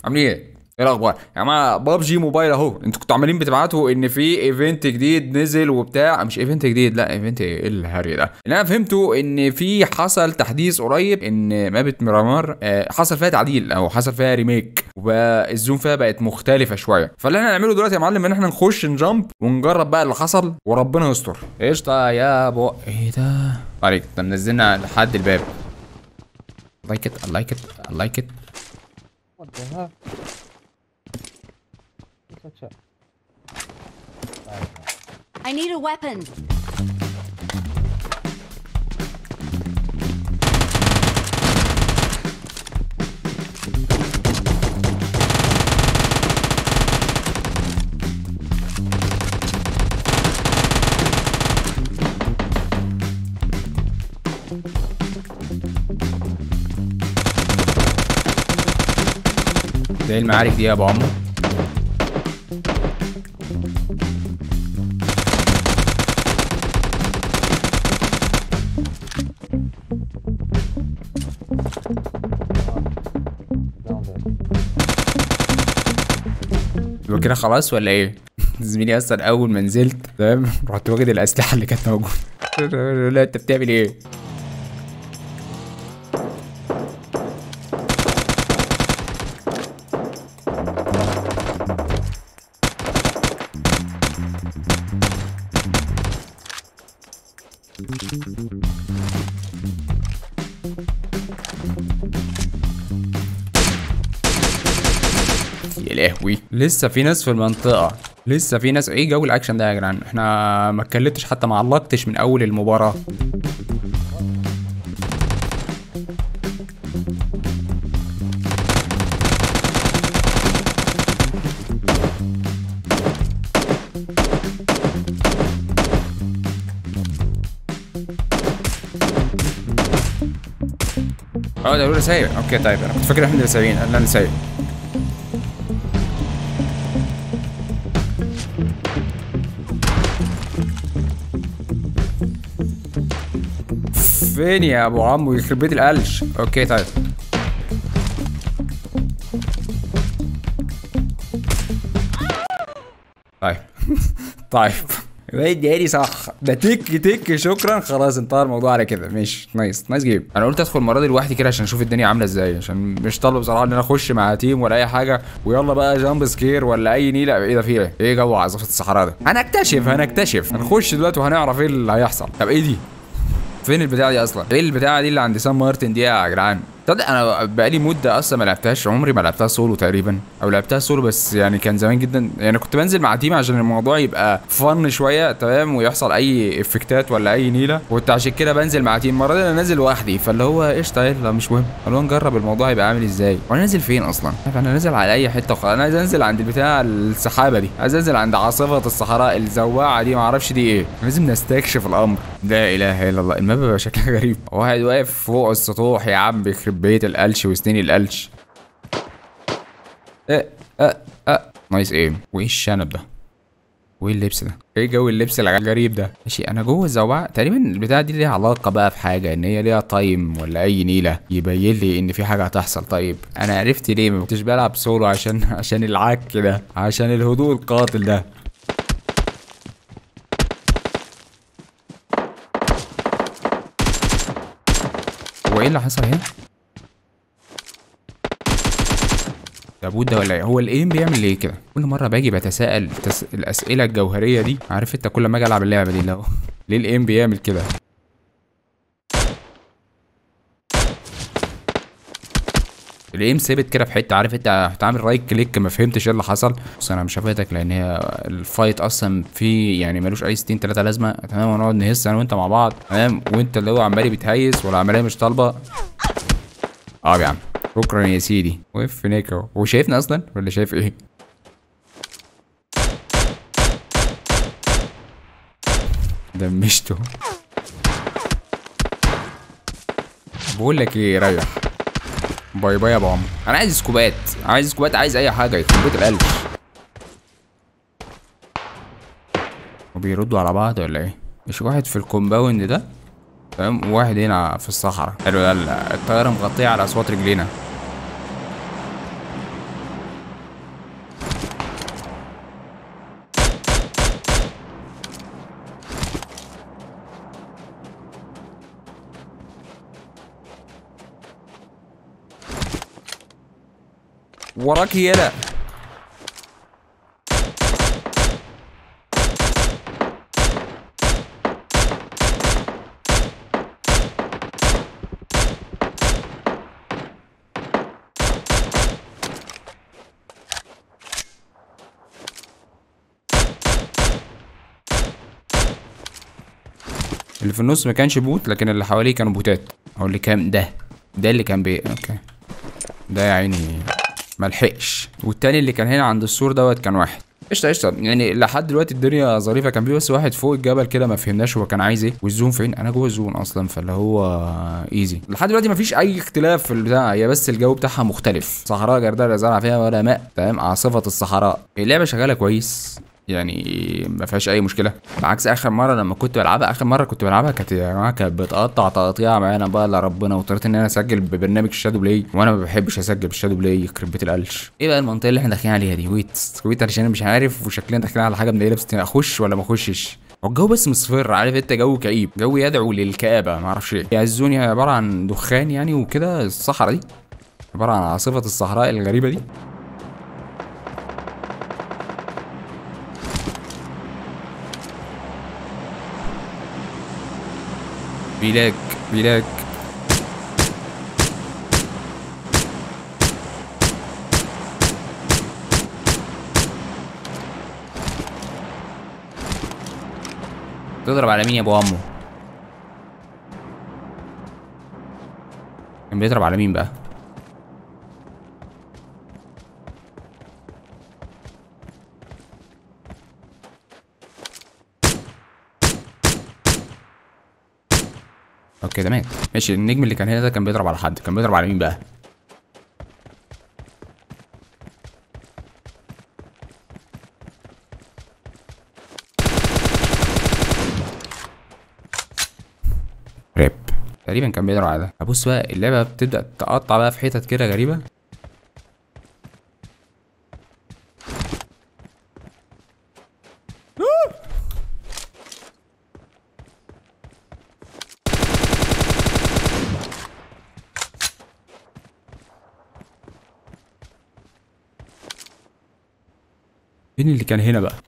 عاملين ايه؟ ايه الاخبار؟ يا جماعه بابجي موبايل اهو انتوا كنتوا عمالين بتبعتوا ان في ايفنت جديد نزل وبتاع مش ايفنت جديد لا ايفنت ايه الهري ده اللي انا فهمته ان في حصل تحديث قريب ان مابة ميرامار آه، حصل فيها تعديل او حصل فيها ريميك والزوم فيها بقت مختلفه شويه فاللي احنا هنعمله دلوقتي يا معلم ان احنا نخش نجامب ونجرب بقى اللي حصل وربنا يستر قشطه يا ابو ايه ده عليك ده منزلنا لحد الباب لايك ات لايك ات لايك ات What the heck? What's that shit? I need a weapon. ده ايه المعارك دي يا ابو عمو Down there. يبقى كده خلاص ولا ايه؟ زميلي اصلا اول ما نزلت تمام رحت واخد الاسلحه اللي كانت موجوده لا انت بتعمل ايه؟ يا لهوي لسه في ناس في المنطقة لسه في ناس ايه جو الاكشن ده يا جدعان احنا ما اتكلمتش حتى ما علقتش من اول المباراة اه ده الاولى سايق اوكي طيب انا كنت فاكر احنا اللي سايقين لا انا سايق فين يا ابو عمو يخرب بيت القلش اوكي طيب طيب طيب اداني صح ده تك تك شكرا خلاص انتهى الموضوع على كده ماشي نايس نايس جيم انا قلت ادخل المره دي لوحدي كده عشان اشوف الدنيا عامله ازاي عشان مش طالب بصراحه ان انا اخش مع تيم ولا اي حاجه ويلا بقى جامب سكير ولا اي نيله ايه ده في ايه ايه جو عاصفه الصحراء ده هنكتشف هنكتشف هنخش دلوقتي وهنعرف ايه اللي هيحصل طب ايه دي فين البتاعه دي اصلا ايه البتاعه دي اللي عند سان مارتن دي يا جدعان تصدق انا بقالي مده اصلا ما لعبتهاش عمري ما لعبتها سولو تقريبا او لعبتها سولو بس يعني كان زمان جدا يعني كنت بنزل مع تيم عشان الموضوع يبقى فن شويه تمام ويحصل اي افكتات ولا اي نيله كنت عشان كده بنزل مع تيم المره دي انا نازل لوحدي فاللي هو قشطه يلا مش مهم قالوا نجرب الموضوع يبقى عامل ازاي وانا نازل فين اصلا انا نازل على اي حته وخلاص انا عايز انزل عند البتاع السحابه دي عايز انزل عند عاصفه الصحراء الزواعه دي ما اعرفش دي ايه لازم نستكشف الامر لا اله الا الله الماب بقى شكلها غريب واحد واقف فوق السطوح يا عم بيخرب بيت القلش وسنين القلش اه اه اه نايس ايم وايه الشنب ده وايه اللبس ده ايه جو اللبس الغريب ده ماشي انا جوه الزوبعه تقريبا البتاعه دي ليها علاقه بقى في حاجه ان هي ليها تايم ولا اي نيله يبين لي ان في حاجه هتحصل طيب انا عرفت ليه ما كنتش بلعب سولو عشان عشان العك ده عشان الهدوء القاتل ده هو ايه اللي حصل هنا ده بود ده ولا ايه هو الايم بيعمل ليه كده كل مره باجي بتساءل تس... الاسئله الجوهريه دي عارف انت كل ما اجي العب اللعبه دي لو ليه الايم بيعمل كده الايم ثابت كده في حته عارف انت هتعمل رايت كليك ما فهمتش ايه اللي حصل بس انا مش هفيدك لان هي الفايت اصلا في يعني ملوش اي ستين تلاته لازمه تمام ونقعد نهس انا وانت مع بعض تمام وانت اللي هو عمال بتهيس والعمليه مش طالبه اه يا عم شكرا يا سيدي وقف هناك اهو هو شايفنا اصلا ولا شايف ايه دمشته بقول لك ايه ريح باي باي يا ابو عمرو انا عايز سكوبات عايز سكوبات عايز اي حاجه يخرب بيت القلب وبيردوا على بعض ولا ايه مش واحد في الكومباوند ده تمام وواحد هنا في الصحراء حلو ده ال- الطياره مغطيه على اصوات رجلينا وراك يلا اللي في النص ما كانش بوت لكن اللي حواليه كانوا بوتات او اللي كان ده ده اللي كان بي اوكي ده يا عيني ملحقش والتاني اللي كان هنا عند السور دوت كان واحد قشطه قشطه يعني لحد دلوقتي الدنيا ظريفه كان في بس واحد فوق الجبل كده ما فهمناش هو كان عايز ايه والزون فين انا جوه الزون اصلا فاللي هو ايزي لحد دلوقتي ما فيش اي اختلاف في البتاع هي بس الجو بتاعها مختلف صحراء جرداء لا زرع فيها ولا ماء تمام عاصفه الصحراء اللعبه شغاله كويس يعني ما فيهاش اي مشكله بعكس اخر مره لما كنت بلعبها اخر مره كنت بلعبها كانت يا جماعه كانت بتقطع تقطيع معانا بقى الا ربنا واضطريت ان انا اسجل ببرنامج الشادو بلاي وانا ما بحبش اسجل بالشادو بلاي يخرب بيت القلش ايه بقى المنطقه اللي احنا داخلين عليها دي ويت ويت عشان انا مش عارف وشكلنا داخلين على حاجه منيله بس اخش ولا ما اخشش هو الجو بس مصفر عارف انت جو كئيب جو يدعو للكآبه ما اعرفش ايه الزون هي عباره عن دخان يعني وكده الصحراء دي عباره عن عاصفه الصحراء الغريبه دي بيلاك بيلاك تضرب على مين يا ابو عمو كان بيضرب على مين بقى اوكي ده مات ماشي النجم اللي كان هنا ده كان بيضرب على حد كان بيضرب على مين بقى ريب تقريبا كان بيضرب على ده ابص بقى اللعبه بتبدا تقطع بقى في حتت كده غريبه مين اللي كان هنا بقى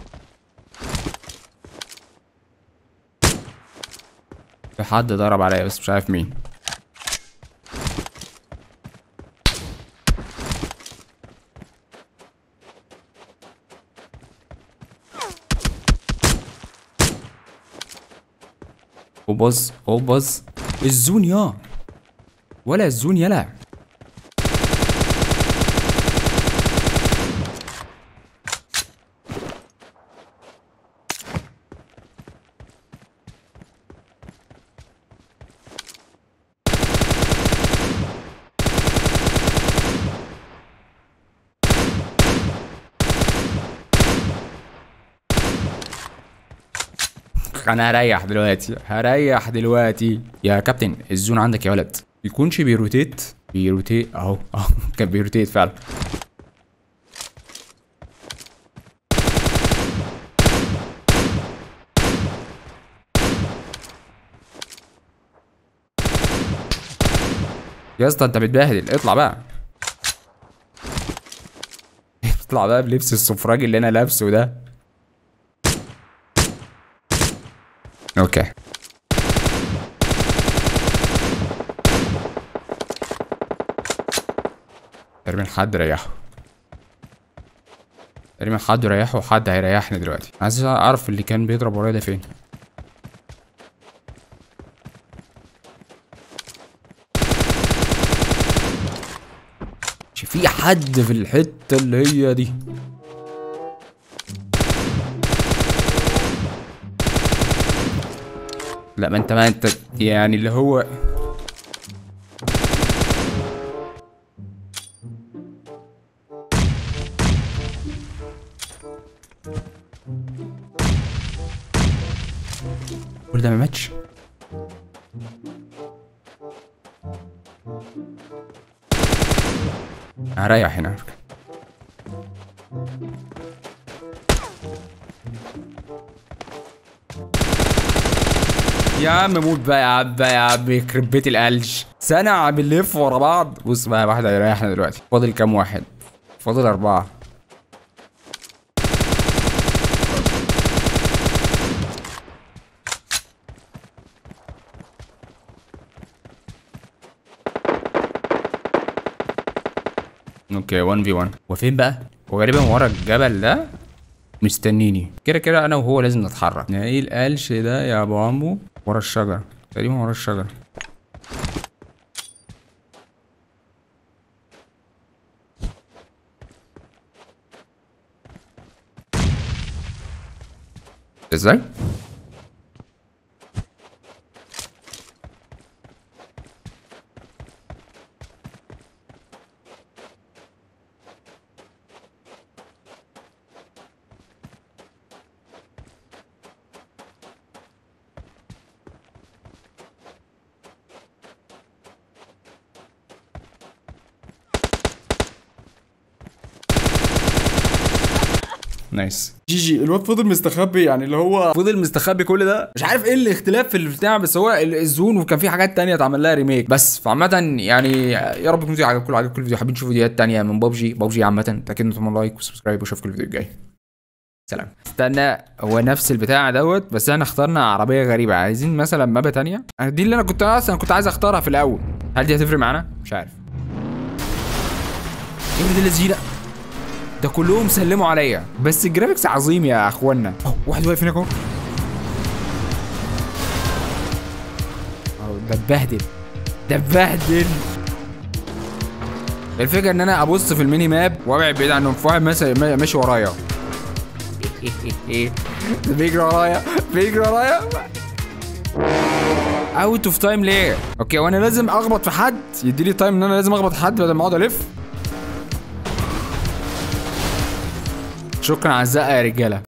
في حد ضرب عليا بس مش عارف مين وبص وبص الزون يا ولا الزون يلا انا هريح دلوقتي هريح دلوقتي يا كابتن الزون عندك يا ولد يكونش بيروتيت بيروتيت اهو اهو كان بيروتيت فعلا يا اسطى انت متبهدل اطلع بقى اطلع بقى بلبس السفراج اللي انا لابسه ده اوكي تقريبا حد ريحه تقريبا حد ريحه وحد هيريحني دلوقتي عايز اعرف اللي كان بيضرب ورايا ده فين مش في حد في الحتة اللي هي دي لا ما انت ما انت يعني اللي هو كل ده ما ماتش هريح هنا على فكرة. يا عم موت بقى يا عم بقى يا عم يخرب بيت القلش سنة بنلف ورا بعض بص بقى واحد هيريحنا دلوقتي فاضل كام واحد فاضل أربعة اوكي 1 في 1 وفين بقى؟ وغالبا ورا الجبل ده مستنيني كده كده انا وهو لازم نتحرك ايه القلش ده يا ابو عمو ورا الشجره تقريبا ورا الشجره ازاي نايس جي جي الواد فضل مستخبي يعني اللي هو فضل مستخبي كل ده مش عارف ايه الاختلاف في البتاع بس هو ال- الزون وكان في حاجات تانية اتعمل لها ريميك بس فعامة يعني يا رب يكون في عجبكم عجبكم الفيديو حابين تشوفوا فيديوهات تانية من بابجي بابجي عامة تاكدوا انتم تعملوا لايك وسبسكرايب واشوفكم الفيديو الجاي سلام استنى هو نفس البتاع دوت بس احنا اخترنا عربية غريبة عايزين مثلا مابا تانية دي اللي انا كنت اصلا كنت عايز اختارها في الاول هل دي هتفرق معانا مش عارف ايه ده اللذينه ده كلهم سلموا عليا بس الجرافيكس عظيم يا اخوانا أوه، واحد واقف هناك اهو أهو، ده اتبهدل ده اتبهدل الفكره ان انا ابص في الميني ماب وابعد بعيد عنهم في واحد مثلا ما- ماشي ورايا ده بيجري ورايا بيجري ورايا اوت اوف تايم ليه؟ اوكي وانا لازم اخبط في حد يدي لي تايم ان انا لازم اخبط في حد بدل ما اقعد الف شكرا على الزقه يا رجاله